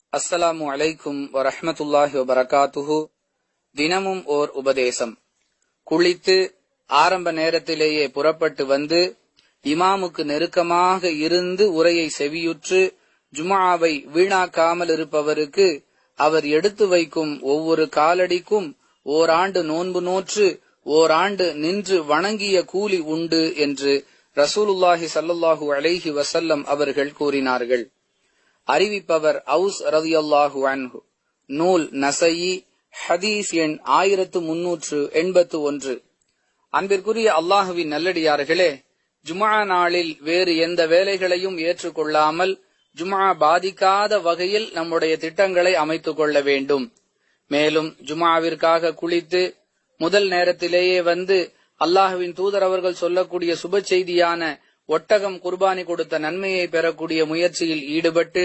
அஸ்ஸலாமு அலைக்கும் வரஹ்மத்துல்லாஹி வபரகாத்துஹு தினமும் ஓர் உபதேசம் குளித்து ஆரம்ப நேரத்திலேயே புறப்பட்டு வந்து இமாமுக்கு நெருக்கமாக இருந்து உரையை செவியுற்று ஜுமாவை வீணாக்காமல் இருப்பவருக்கு அவர் எடுத்து வைக்கும் ஒவ்வொரு காலடிக்கும் ஓராண்டு நோன்பு நோற்று ஓராண்டு நின்று வணங்கிய கூலி உண்டு என்று ரசூலுல்லாஹி சல்லல்லாஹு அலைஹி வசல்லம் அவர்கள் கூறினார்கள் அறிவிப்பவர் அவுஸ் ரதியல்லாஹு அன்ஹு நூல் நசையி ஹதீஸ் எண் ஆயிரத்து முன்னூற்று எண்பத்து ஒன்று அன்பிற்குரிய அல்லாஹுவின் நல்லடியார்களே ஜுமா நாளில் வேறு எந்த வேலைகளையும் ஏற்றுக்கொள்ளாமல் ஜுமா பாதிக்காத வகையில் நம்முடைய திட்டங்களை அமைத்துக் கொள்ள வேண்டும் மேலும் ஜுமாவிற்காக குளித்து முதல் நேரத்திலேயே வந்து அல்லாஹுவின் தூதர் அவர்கள் சொல்லக்கூடிய சுப செய்தியான ஒட்டகம் குர்பானி கொடுத்த நன்மையை பெறக்கூடிய முயற்சியில் ஈடுபட்டு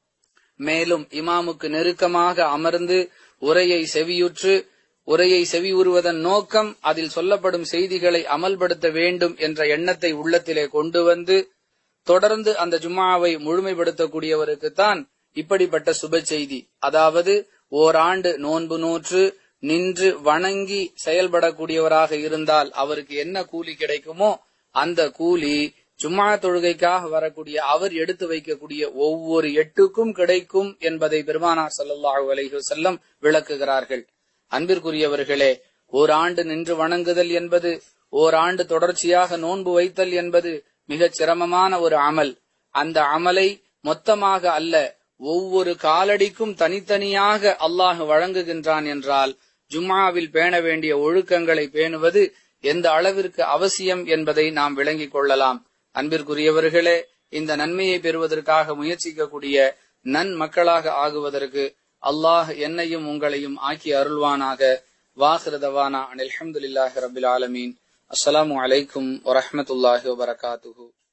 மேலும் இமாமுக்கு நெருக்கமாக அமர்ந்து உரையை செவியுற்று உரையை செவியுறுவதன் நோக்கம் அதில் சொல்லப்படும் செய்திகளை அமல்படுத்த வேண்டும் என்ற எண்ணத்தை உள்ளத்திலே கொண்டு வந்து தொடர்ந்து அந்த ஜும்மாவை முழுமைப்படுத்தக்கூடியவருக்குத்தான் இப்படிப்பட்ட சுப செய்தி அதாவது ஓராண்டு நோன்பு நூற்று நின்று வணங்கி செயல்படக்கூடியவராக இருந்தால் அவருக்கு என்ன கூலி கிடைக்குமோ அந்த கூலி ஜும்மா தொழுகைக்காக வரக்கூடிய அவர் எடுத்து வைக்கக்கூடிய ஒவ்வொரு எட்டுக்கும் கிடைக்கும் என்பதை பெருமானார் சல்லாஹூ அலைஹு செல்லம் விளக்குகிறார்கள் அன்பிற்குரியவர்களே ஓராண்டு நின்று வணங்குதல் என்பது ஓராண்டு தொடர்ச்சியாக நோன்பு வைத்தல் என்பது மிகச் சிரமமான ஒரு அமல் அந்த அமலை மொத்தமாக அல்ல ஒவ்வொரு காலடிக்கும் தனித்தனியாக அல்லாஹ் வழங்குகின்றான் என்றால் ஜும்மாவில் பேண வேண்டிய ஒழுக்கங்களை பேணுவது எந்த அளவிற்கு அவசியம் என்பதை நாம் விளங்கிக் கொள்ளலாம் அன்பிற்குரியவர்களே இந்த நன்மையை பெறுவதற்காக முயற்சிக்கக்கூடிய நன் மக்களாக ஆகுவதற்கு அல்லாஹ் என்னையும் உங்களையும் ஆக்கி அருள்வானாக வாஹிருதவானா அனில் அஹமதுல்லாஹி ரபில் ஆலமீன் அஸ்ஸலாமு அலைக்கும் வரஹமத்துல்லாஹி வபரகாத்துஹு